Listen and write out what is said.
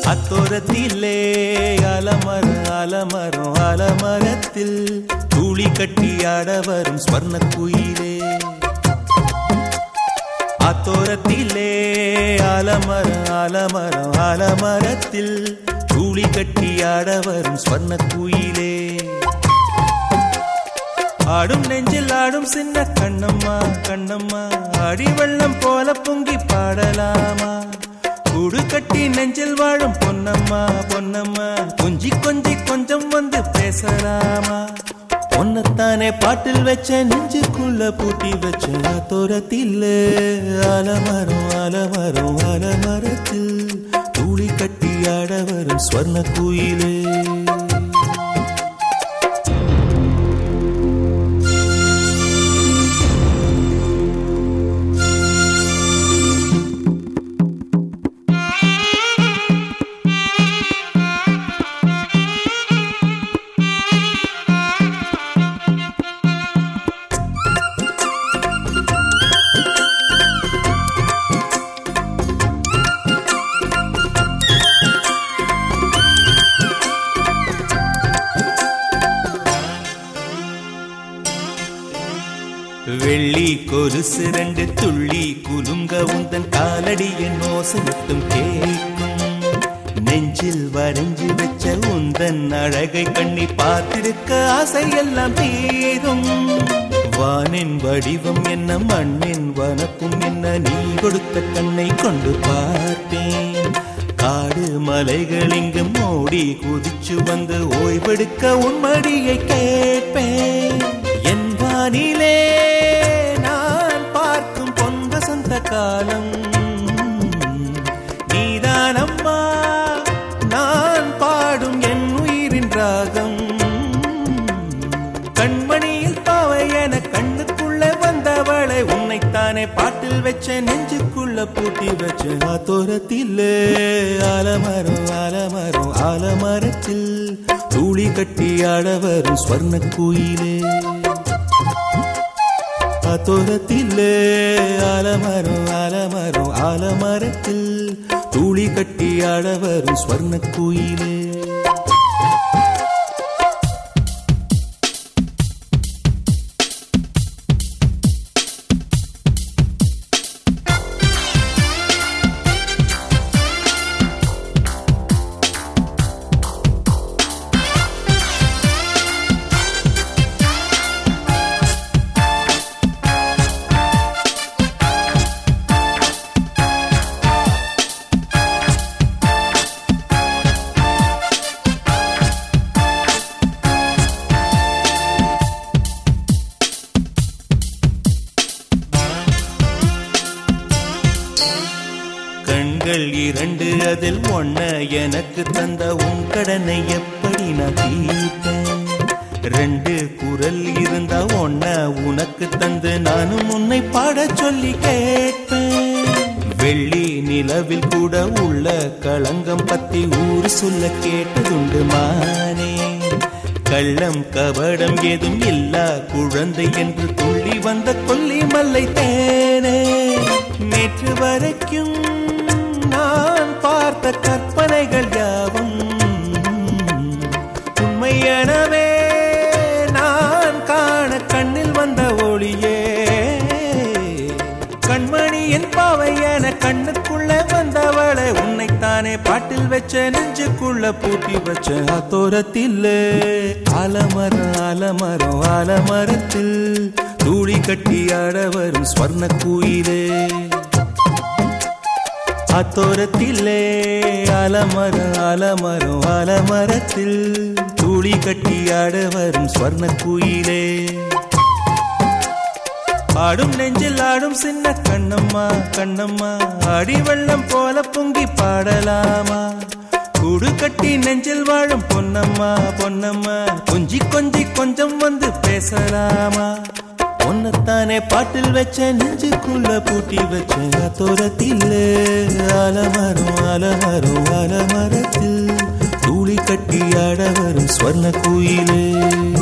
அத்தோரத்திலே அலமரம் அலமரம் அலமரத்தில் தூளி கட்டி ஆட வரும் ஸ்வர்ண குயிலே அத்தோரத்திலே அலமரம் அலமரம் அலமரத்தில் தூளி கட்டி ஆட வரும் ஸ்வர்ண குயிலே ஆடும் நெஞ்சில் ஆடும் சின்ன கண்ணம்மா கண்ணம்மா அடி வெள்ளம் போல பொங்கி பாடலாமா கூடு கட்டி நெஞ்சில் வாழும் பொன்னம்மா பொன்னம்மா கொஞ்சி கொஞ்சி கொஞ்சம் வந்து பேசலாமா பொன்னத்தானே பாட்டில் வச்ச நெஞ்சுக்குள்ள பூட்டி வச்ச தோரத்தில் அலமரம் அலமரம் அலமரத்தில் தூளி கட்டி ஆட வரும் ஸ்வர்ண குயிலே வெள்ளி கொலுசு ரெண்டு துள்ளி குலுங்க உந்தன் காலடியின் ஓசை மட்டும் கேட்கும் நெஞ்சில் வரைஞ்சு வச்ச உந்தன் அழகை கண்ணி பார்த்திருக்க ஆசை எல்லாம் தீரும் வானின் வடிவம் என்ன மண்ணின் வனப்பும் என்ன நீ கொடுத்த கண்ணை கொண்டு பார்ப்பேன் காடு மலைகள் இங்கு மோடி குதிச்சு வந்து ஓய்வெடுக்க உன் மடியை கேட்பேன் என் வானிலே நான் பார்க்கும் பொன் வசந்த காலம் நீதானம்மா நான் பாடும் என் உயிரின் ராகம் கண்மணியில் பாவை என கண்ணுக்குள்ள வந்தவளை உன்னைத்தானே பாட்டில் வச்ச நெஞ்சுக்குள்ள பூட்டி வச்ச ஆத்தோரத்தில் ஆலமரம் ஆலமரம் ஆலமரத்தில் தூளி கட்டி ஆட வரும் ஸ்வர்ண குயிலே ஆத்தோரத்தில் ஆலமரம் ஆலமரம் ஆலமரத்தில் தூளி கட்டி ஆட வரும் ஸ்வர்ண குயிலே கண்கள் இரண்டு அதில் ஒன்ன எனக்கு தந்த உன் கடனை எப்படி நான் தீர்ப்பேன் ரெண்டு குரல் இருந்தா ஒன்ன உனக்கு தந்து நானும் உன்னை பாடச் சொல்லி கேட்பேன் வெள்ளி நிலவில் கூட உள்ள களங்கம் பத்தி ஊர் சொல்ல கேட்டதுண்டு மானே கள்ளம் கபடம் ஏதும் இல்லா குழந்தை என்று துள்ளி வந்த கொல்லி மல்லை தேனே நேற்று வரைக்கும் நான் பார்த்த கற்பனைகள் யாவும் உண்மை எனவே நான் காண கண்ணில் வந்த ஒளியே கண்மணியின் பாவை என கண்ணுக்குள்ள வந்தவளை உன்னைத்தானே பாட்டில் வச்ச நெஞ்சுக்குள்ள பூட்டி வச்ச அத்தோரத்தில் ஆலமரம் ஆலமரம் ஆலமரத்தில் தூளி கட்டி ஆட வரும் ஸ்வர்ண குயிலே அத்தோரத்திலே அலமரம் அலமரம் அலமரத்தில் தூளி கட்டி ஆட வரும் ஸ்வர்ண குயிலே ஆடும் நெஞ்சில் ஆடும் சின்ன கண்ணம்மா கண்ணம்மா அடி வெள்ளம் போல பொங்கி பாடலாமா கூடு கட்டி நெஞ்சில் வாழும் பொன்னம்மா பொன்னம்மா கொஞ்சி கொஞ்சி கொஞ்சம் வந்து பேசலாமா உன்னைத்தானே பாட்டில் வச்ச நெஞ்சுக்குள்ள பூட்டி வச்ச தோரத்தில் அலமரம் அலமரம் அலமரத்தில் தூளி கட்டி ஆட வரும் ஸ்வர்ண குயிலே